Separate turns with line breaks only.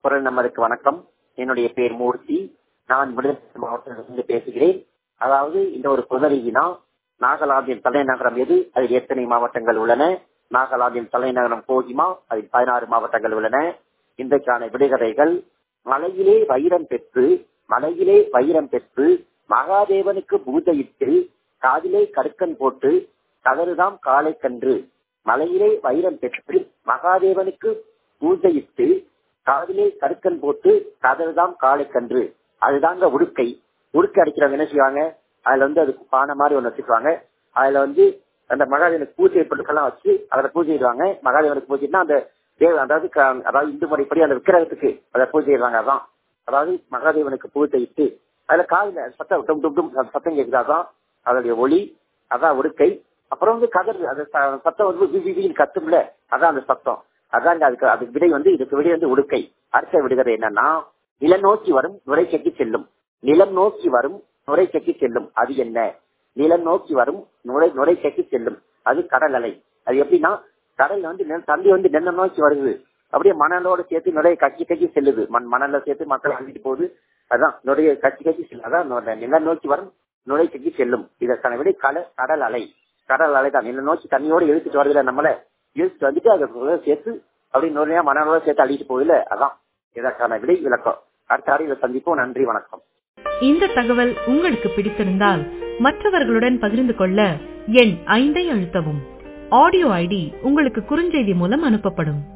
குரல் நம்மளுக்கு வணக்கம் என்னுடைய பேர் மூர்த்தி நான் விழுப்புரம் மாவட்டத்திலிருந்து பேசுகிறேன் அதாவது இந்த ஒரு புதறிவினா நாகாலாந்தின் தலைநகரம் எது அதில் எத்தனை மாவட்டங்கள் உள்ளன நாகாலாந்தின் தலைநகரம் கோஹிமா அதில் பதினாறு மாவட்டங்கள் உள்ளன இன்றைக்கான விடுகதைகள் மலையிலே வைரம் பெற்று மலையிலே வைரம் பெற்று மகாதேவனுக்கு பூஜையிட்டு காதிலே கடுக்கன் போட்டு கதறுதாம் காலை கன்று மலையிலே வைரம் பெற்று மகாதேவனுக்கு பூஜையிட்டு காதிலே கடுக்கன் போட்டு கதறுதாம் காலை கன்று அதுதாங்க உடுக்கை உடுக்கை அடிக்கிறவங்க என்ன செய்வாங்க அதுல வந்து அதுக்கு பானை மாதிரி ஒண்ணு வச்சுக்குவாங்க அதுல வந்து அந்த மகாதேவனுக்கு பூஜை பொருட்கள்லாம் வச்சு அதுல பூஜையிடுவாங்க மகாதேவனுக்கு பூஜைனா அந்த தேவ அதாவது க- அதாவது இந்து முறைப்படி அந்த விக்கிரகத்துக்கு அதை பூஜையிடுவாங்க அதான் அதாவது மகாதேவனுக்கு பூஜையிட்டு அதுல காதுல சத்தம் டும் டும் டும் அந்த சத்தம் கேட்குது அதான் அதோடைய ஒளி அதான் உடுக்கை அப்புறம் வந்து கதறு அந்த ச- சத்தம் வந்து வி- வி- வின்னு கத்தும்ல அதான் அந்த சத்தம் அதாங்க அதுக்கு அதுக்கு விடை வந்து இதுக்கு விடை வந்து உடுக்கை அடுத்த விடுகதை என்னன்னா நிலம் நோக்கி வரும் நுரைச்செக்கி செல்லும் நிலம் நோக்கி வரும் நுரைச்செக்கி செல்லும் அது என்ன நிலம் நோக்கி வரும் நுரை நுரைச்செக்கி செல்லும் அது கடல் அலை அது எப்படின்னா கடல் வந்து நெ- தண்ணி வந்து நிலம் நோக்கி வருது அப்படியே மணலோட சேர்த்து நுரைய கக்கி கக்கி செல்லுது மண் மணல்ல சேர்த்து மக்கள் அள்ளிட்டு போகுது அதான் நுரைய கக்கி கக்கி செல்லும் அதான் நு- நிலம் நோக்கி வரும் நுழைச்செக்கி செல்லும் இதற்கான விடை கல கடல் அலை கடல் அலை தான் நிலம் நோக்கி தண்ணியோட இழுத்துட்டு வருதுல நம்மள இழுத்துட்டு வந்துட்டு அதை சேர்த்து அப்படி நுரையா மணலோட சேர்த்து அள்ளிட்டு போகுதுல அதான் இதற்கான விடை விளக்கம் அடுத்த அறிவை சந்திப்போம் நன்றி வணக்கம்
இந்த தகவல் உங்களுக்கு பிடித்திருந்தால் மற்றவர்களுடன் பகிர்ந்து கொள்ள எண் ஐந்தை அழுத்தவும் ஆடியோ ஐடி உங்களுக்கு குறுஞ்செய்தி மூலம் அனுப்பப்படும்